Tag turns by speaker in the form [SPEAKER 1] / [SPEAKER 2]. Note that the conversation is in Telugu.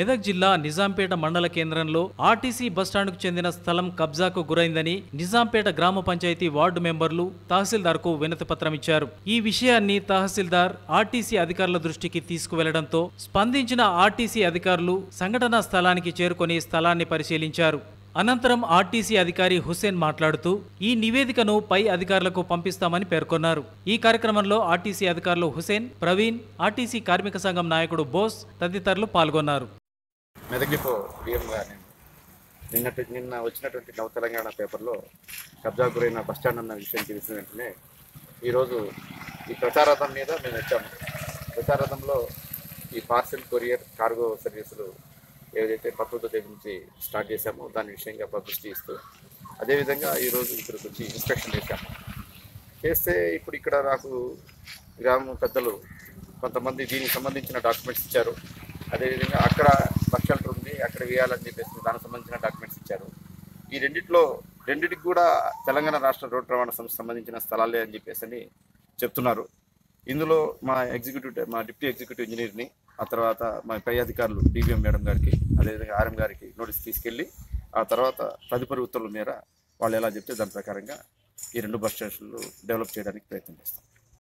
[SPEAKER 1] మెదక్ జిల్లా నిజాంపేట మండల కేంద్రంలో ఆర్టీసీ బస్టాండ్కు చెందిన స్థలం కబ్జాకు గురైందని నిజాంపేట గ్రామ పంచాయతీ వార్డు మెంబర్లు తహసీల్దార్కు వినతి పత్రం ఇచ్చారు ఈ విషయాన్ని తహసీల్దార్ ఆర్టీసీ అధికారుల దృష్టికి తీసుకువెళ్లడంతో స్పందించిన ఆర్టీసీ అధికారులు సంఘటనా స్థలానికి చేరుకొని స్థలాన్ని పరిశీలించారు అనంతరం ఆర్టీసీ అధికారి హుస్సేన్ మాట్లాడుతూ ఈ నివేదికను పై అధికారులకు పంపిస్తామని పేర్కొన్నారు ఈ కార్యక్రమంలో ఆర్టీసీ అధికారులు హుసేన్ ప్రవీణ్ ఆర్టీసీ కార్మిక సంఘం నాయకుడు బోస్ తదితరులు పాల్గొన్నారు
[SPEAKER 2] మెదక్ డిపో డిఎంగా నేను నిన్నటి నిన్న వచ్చినటువంటి నవ తెలంగాణ పేపర్లో కబ్జా గురైన బస్టాండ్ అన్న విషయం తెలిసిన వెంటనే ఈరోజు ఈ ప్రచారథం మీద మేము వచ్చాము ప్రచారథంలో ఈ పార్సెల్ కొరియర్ కార్గో సర్వీసులు ఏదైతే పత్రిక దగ్గర నుంచి స్టార్ట్ చేశామో దాని విషయంగా పబ్లిసిటీ ఇస్తూ అదేవిధంగా ఈరోజు ఇక్కడికి వచ్చి ఇన్స్పెక్షన్ చేశాము చేస్తే ఇప్పుడు ఇక్కడ నాకు గ్రామ పెద్దలు కొంతమంది దీనికి సంబంధించిన డాక్యుమెంట్స్ ఇచ్చారు అదేవిధంగా అక్కడ బస్ షెల్టర్ ఉంది అక్కడ వేయాలని చెప్పేసి దానికి సంబంధించిన డాక్యుమెంట్స్ ఇచ్చారు ఈ రెండిట్లో రెండిటికి కూడా తెలంగాణ రాష్ట్ర రోడ్డు రవాణా సంస్థ సంబంధించిన స్థలాలే అని చెప్పేసి అని చెప్తున్నారు ఇందులో మా ఎగ్జిక్యూటివ్ మా డిప్యూటీ ఎగ్జిక్యూటివ్ ఇంజనీర్ని ఆ తర్వాత మా పై అధికారులు డివిఎం మేడం గారికి అదేవిధంగా ఆర్ఎం గారికి నోటీస్ తీసుకెళ్ళి ఆ తర్వాత తదుపరి ఉత్తర్వుల మేర వాళ్ళు ఎలా చెప్తే దాని ప్రకారంగా ఈ రెండు బస్ స్టేషన్లు డెవలప్ చేయడానికి ప్రయత్నం చేస్తాం